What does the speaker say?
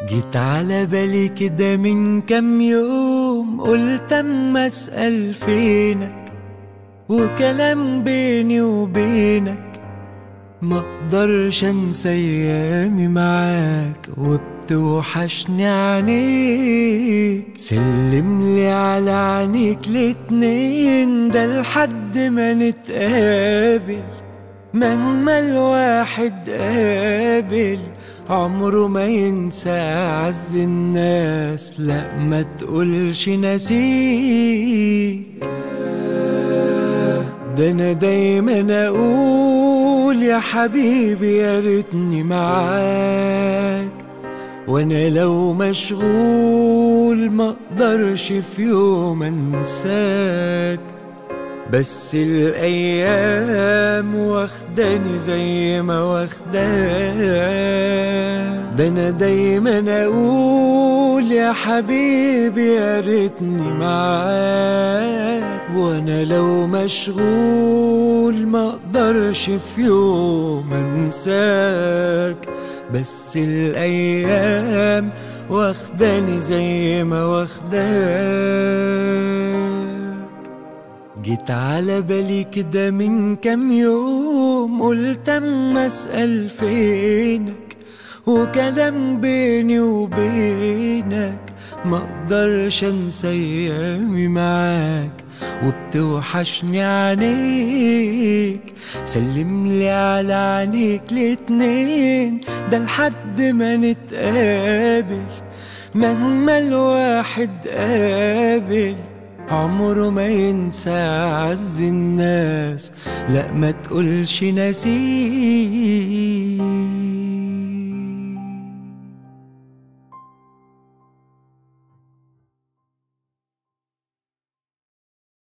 جيت على بالي كده من كام يوم قلت اما اسأل فينك وكلام بيني وبينك ما اقدرش انسى ايامي معاك وبتوحشني عينيك سلم لي على عينيك الاتنين ده لحد ما نتقابل مهما الواحد قابل عمره ما ينسى أعز الناس لا ما تقولش نسيك ده أنا دايما أقول يا حبيبي يا ريتني معاك وانا لو مشغول ما اقدرش في يوم انساك بس الايام واخداني زي ما واخداك ده انا دايما اقول يا حبيبي يا ريتني معاك وانا لو مشغول ما اقدرش في يوم انساك بس الايام واخداني زي ما واخداك جيت على بالي كده من كام يوم قلت اما اسأل فينك وكلام بيني وبينك ما اقدرش انسى ايامي معاك وبتوحشني عينيك سلم لي على عينيك الاتنين ده لحد ما نتقابل مهما الواحد قابل عمره ما ينسى أعز الناس لا ما تقولش نسيك